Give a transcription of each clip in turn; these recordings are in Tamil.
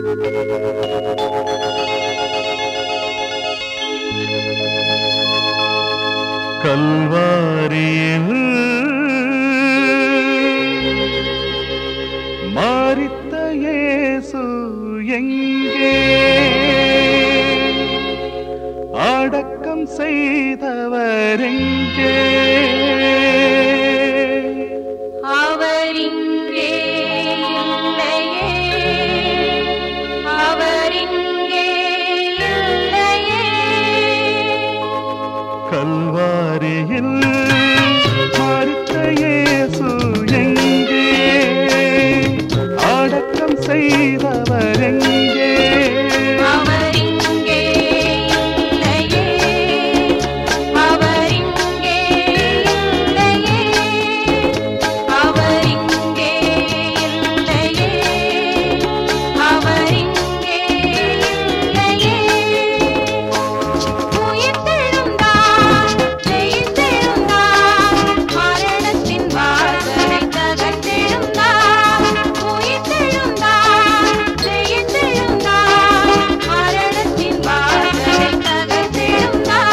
கல்வாரியில் மாறித்த இயேசு எங்கே அடக்கம் செய்தவர் எங்கே அவர் இங்கே இல்லையே அவர் இங்கே இல்லையே கல்வாரியில் மாறித்த இயேசு எங்கே அடக்கம் செய்தவர் எங்கே அவர் இங்கே இல்லையே அவர் இங்கே இல்லையே அவர் இங்கே இல்லையே அவர் இங்கே இல்லையே உயிர்த்தெழுந்தார் ஜெயித்தெழுந்தார் மரணத்தின் வாசலை தகர்த்தெழுந்தார் உயிர்த்தெழுந்தார் ஜெயித்தெழுந்தார் மரணத்தின் வாசலை தகர்த்தெழுந்தார்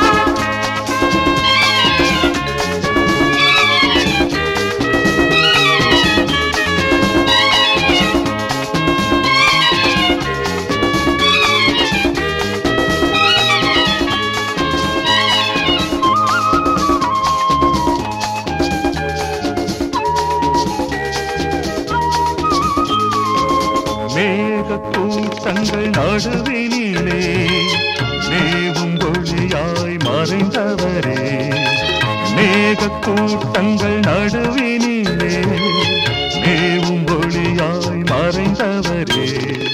மேக கூட்டங்கள் நடுவினிலே மேவும் ஒளியாய் மறைந்தவரே மேக கூட்டங்கள் நடுவினிலே மேவும் ஒளியாய் மறைந்தவரே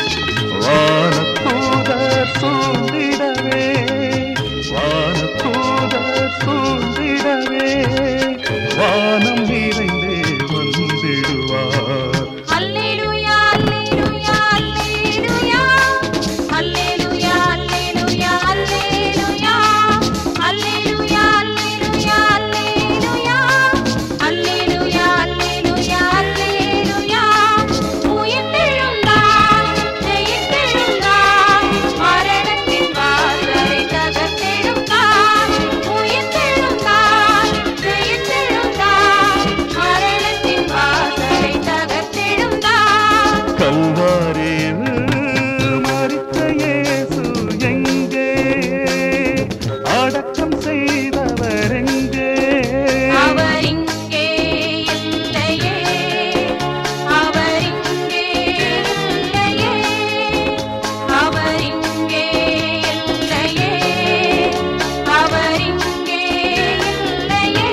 வானத்தூதர் சூழ்ந்திடவே வானத்தூதர் சூழ்ந்திடவே வானம் நிறைந்தே வந்திடுவார் அல்லேலூயா அல்லேலூயா அல்லேலூயா அல்லேலூயா அல்லேலூயா அல்லேலூயா அல்லேலூயா அல்லேலூயா அல்லேலூயா அல்லேலூயா அல்லேலூயா உயிர்த்தெழுந்தார் ஜெயித்தெழுந்தார் மரணத்தின் வாசலை தகர்த்தெழுந்தார் உயிர்த்தெழுந்தார் ஜெயித்தெழுந்தார் மரணத்தின் வாசலை தகர்த்தெழுந்தார் கல்வாரியில் மறித்த இயேசு எங்கே அடக்கம் செய்தவர் எங்கே அவர் இங்கே இல்லையே அவர் இங்கே இல்லையே அவர் இங்கே இல்லையே அவர் இங்கே இல்லையே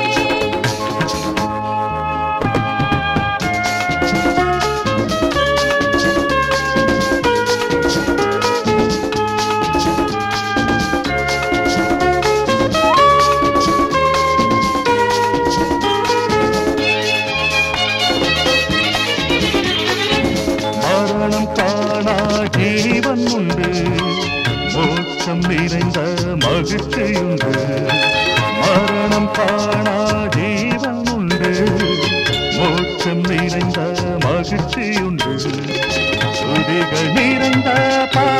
மரணம் காணா ஜீவன் உண்டு மோட்சம் நிறைந்த மகிழ்ச்சியுண்டு மரணம் காணா ஜீவன் உண்டு மோட்சம் நிறைந்த மகிழ்ச்சியுண்டு துதிகள் நிறைந்த பா